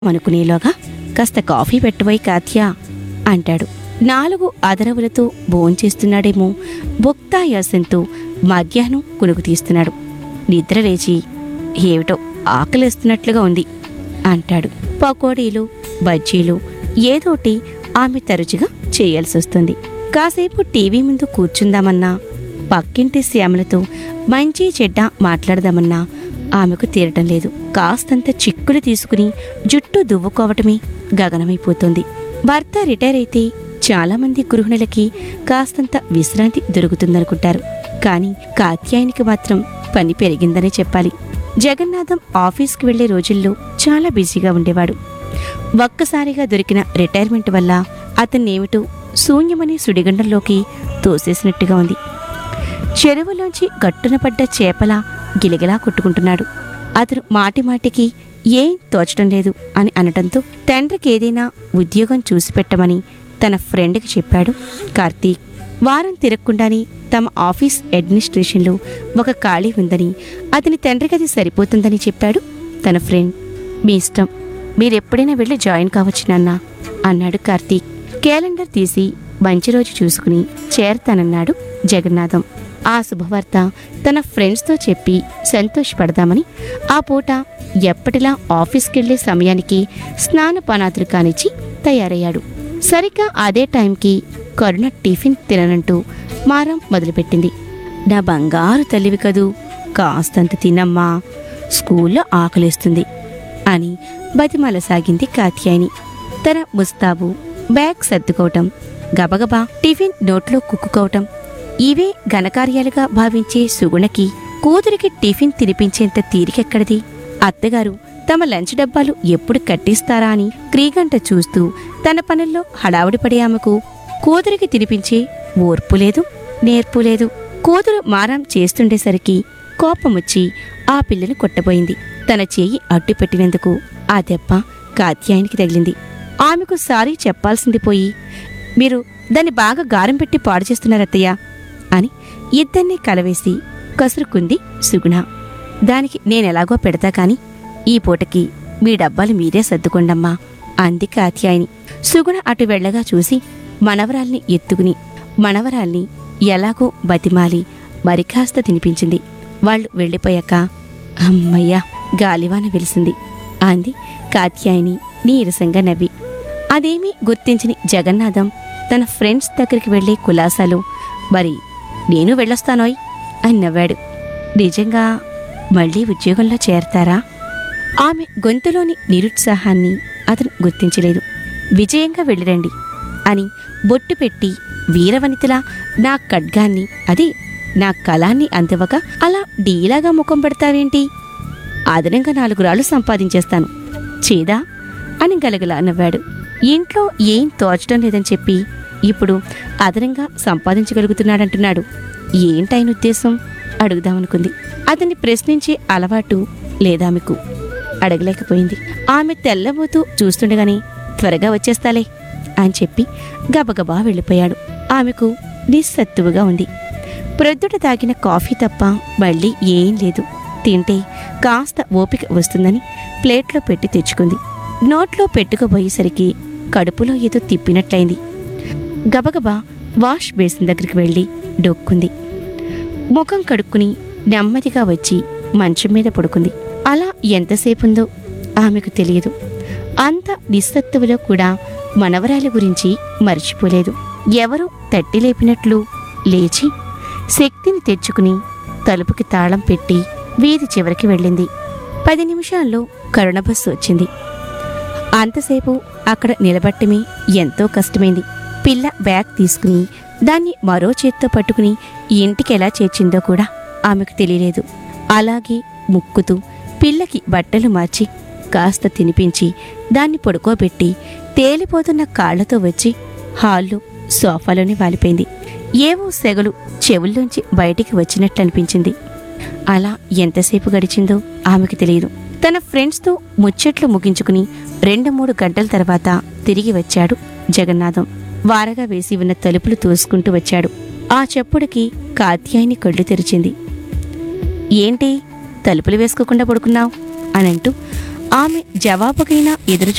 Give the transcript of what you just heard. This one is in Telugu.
అనుకునేలోగా కాస్త కాఫీ పెట్టబోయి కాత్యా అంటాడు నాలుగు అదరవులతో భోంచేస్తున్నాడేమో భుక్తాయాసంతో మధ్యాహ్నం కునుకు తీస్తున్నాడు నిద్ర లేచి ఏమిటో ఆకలిస్తున్నట్లుగా ఉంది అంటాడు పకోడీలు బజ్జీలు ఏదోటి ఆమె తరచుగా చేయాల్సి వస్తుంది కాసేపు టీవీ ముందు కూర్చుందామన్నా పక్కింటి శ్యామలతో మంచి చెడ్డ మాట్లాడదామన్నా ఆమెకు తీరటం లేదు కాస్తంత చిక్కులు తీసుకుని జుట్టు దువ్వుకోవటమే గగనమైపోతుంది భర్త రిటైర్ అయితే చాలా మంది గృహిణులకి కాస్తంత విశ్రాంతి దొరుకుతుందనుకుంటారు కానీ కాత్యాయనికి మాత్రం పని పెరిగిందనే చెప్పాలి జగన్నాథం ఆఫీస్కి వెళ్లే రోజుల్లో చాలా బిజీగా ఉండేవాడు ఒక్కసారిగా దొరికిన రిటైర్మెంట్ వల్ల అతన్నేమిటో శూన్యమనే సుడిగండంలోకి తోసేసినట్టుగా ఉంది చెరువులోంచి గట్టున పడ్డ చేపలా గిలగిలా కొట్టుకుంటున్నాడు అతను మాటి మాటికి ఏం తోచడం లేదు అని అనటంతో తండ్రికి ఏదైనా ఉద్యోగం చూసి పెట్టమని తన ఫ్రెండ్కి చెప్పాడు కార్తీక్ వారం తిరగకుండానే తమ ఆఫీస్ అడ్మినిస్ట్రేషన్లో ఒక ఖాళీ ఉందని అతని తండ్రికి అది సరిపోతుందని చెప్పాడు తన ఫ్రెండ్ మీ ఇష్టం మీరెప్పుడైనా వెళ్ళి జాయిన్ కావచ్చు నాన్న అన్నాడు కార్తీక్ క్యాలెండర్ తీసి మంచి రోజు చూసుకుని చేరతానన్నాడు జగన్నాథం ఆ శుభవార్త తన ఫ్రెండ్స్తో చెప్పి సంతోషపడదామని ఆ పూట ఎప్పటిలా ఆఫీస్కెళ్లే సమయానికి స్నానపానాదులు కానిచ్చి తయారయ్యాడు సరిగ్గా అదే టైంకి కరుణ టిఫిన్ తిననంటూ మారం మొదలుపెట్టింది నా బంగారు తల్లివి కదూ కాస్తంత తినమ్మా స్కూల్లో ఆకలిస్తుంది అని బతిమాలసాగింది కాత్యాయని తన ముస్తాబు బ్యాగ్ సర్దుకోవటం గబగబా టిఫిన్ నోట్లో కుక్కుకోవటం ఇవే ఘనకార్యాలుగా భావించే సుగుణకి కూతురికి టిఫిన్ తినిపించేంత తీరికెక్కడిది అత్తగారు తమ లంచ్ డబ్బాలు ఎప్పుడు కట్టిస్తారా అని క్రీగంట చూస్తూ తన పనుల్లో హడావుడి పడే ఆమెకు కూతురికి తినిపించే ఓర్పు లేదు నేర్పు లేదు కూతురు మారం చేస్తుండేసరికి కోపమొచ్చి ఆ పిల్లను కొట్టబోయింది తన చేయి అడ్డు పెట్టినందుకు ఆ దెబ్బ కాత్యాయనికి తగిలింది ఆమెకు సారీ చెప్పాల్సింది పోయి మీరు దాన్ని బాగా గారం పెట్టి పాడు చేస్తున్నారత్తయ్య అని ఇద్దరినీ కలవేసి కసురుకుంది సుగుణ దానికి నేనెలాగో పెడతా కాని ఈ పూటకి మీ డబ్బాలు మీరే సర్దుకోండమ్మా అంది కాత్యాయని సుగుణ అటు వెళ్ళగా చూసి మనవరాల్ని ఎత్తుకుని మనవరాల్ని ఎలాగో బతిమాలి మరి కాస్త తినిపించింది వాళ్ళు వెళ్ళిపోయాక అమ్మయ్యా గాలివాన వెలిసింది అంది కాత్యాయని నీరసంగా నవ్వి అదేమీ గుర్తించని జగన్నాథం తన ఫ్రెండ్స్ దగ్గరికి వెళ్లే కులాసాలు మరి నేను వెళ్ళొస్తానోయ్ అని నవ్వాడు నిజంగా మళ్ళీ ఉద్యోగంలో చేరతారా ఆమె గొంతులోని నిరుత్సాహాన్ని అతను గుర్తించలేదు విజయంగా వెళ్ళిరండి అని బొట్టు పెట్టి వీరవనితలా నా ఖడ్గాన్ని అది నా కళాన్ని అందివ్వక అలా డీలాగా ముఖం పెడతావేంటి అదనంగా నాలుగు రాళ్ళు సంపాదించేస్తాను చేదా అని గలగల నవ్వాడు ఇంట్లో ఏం తోచడం లేదని చెప్పి ఇప్పుడు అదనంగా సంపాదించగలుగుతున్నాడంటున్నాడు ఏంటైన ఉద్దేశం అడుగుదామనుకుంది అతన్ని ప్రశ్నించే అలవాటు లేదామెకు అడగలేకపోయింది ఆమె తెల్లబోతూ చూస్తుండగానే త్వరగా వచ్చేస్తాలే అని చెప్పి గబగబా వెళ్ళిపోయాడు ఆమెకు నిస్సత్తువుగా ఉంది ప్రొద్దుట తాగిన కాఫీ తప్ప మళ్ళీ ఏం లేదు తింటే కాస్త ఓపిక వస్తుందని ప్లేట్లో పెట్టి తెచ్చుకుంది నోట్లో పెట్టుకుపోయేసరికి కడుపులో ఏదో తిప్పినట్లయింది గబగబా వాష్ బేసిన్ దగ్గరికి వెళ్ళి డొక్కుంది ముఖం కడుక్కుని నెమ్మదిగా వచ్చి మంచం మీద పడుకుంది అలా ఎంతసేపుందో ఆమెకు తెలియదు అంత నిస్సత్తువులో కూడా మనవరాలి గురించి మర్చిపోలేదు ఎవరో తట్టి లేపినట్లు లేచి శక్తిని తెచ్చుకుని తలుపుకి తాళం పెట్టి వీధి చివరికి వెళ్ళింది పది నిమిషాల్లో కరుణ బస్సు వచ్చింది అంతసేపు అక్కడ నిలబట్టమే ఎంతో కష్టమైంది పిల్ల బ్యాగ్ తీసుకుని దాన్ని మరో చేత్తో పట్టుకుని ఇంటికి ఎలా చేర్చిందో కూడా ఆమెకు తెలియలేదు అలాగే ముక్కుతూ పిల్లకి బట్టలు మార్చి కాస్త తినిపించి దాన్ని పడుకోబెట్టి తేలిపోతున్న కాళ్లతో వచ్చి హాల్లో సోఫాలోనే వాలిపోయింది ఏవో సెగలు చెవుల్లోంచి బయటికి వచ్చినట్లనిపించింది అలా ఎంతసేపు గడిచిందో ఆమెకు తెలియదు తన ఫ్రెండ్స్తో ముచ్చట్లు ముగించుకుని రెండు మూడు గంటల తర్వాత తిరిగి వచ్చాడు జగన్నాథం వారగా వేసి ఉన్న తలుపులు తోసుకుంటూ వచ్చాడు ఆ చెప్పుడికి కాత్యాయిని కళ్ళు తెరిచింది ఏంటి తలుపులు వేసుకోకుండా పడుకున్నావు అనంటూ ఆమె జవాబుకైనా ఎదురు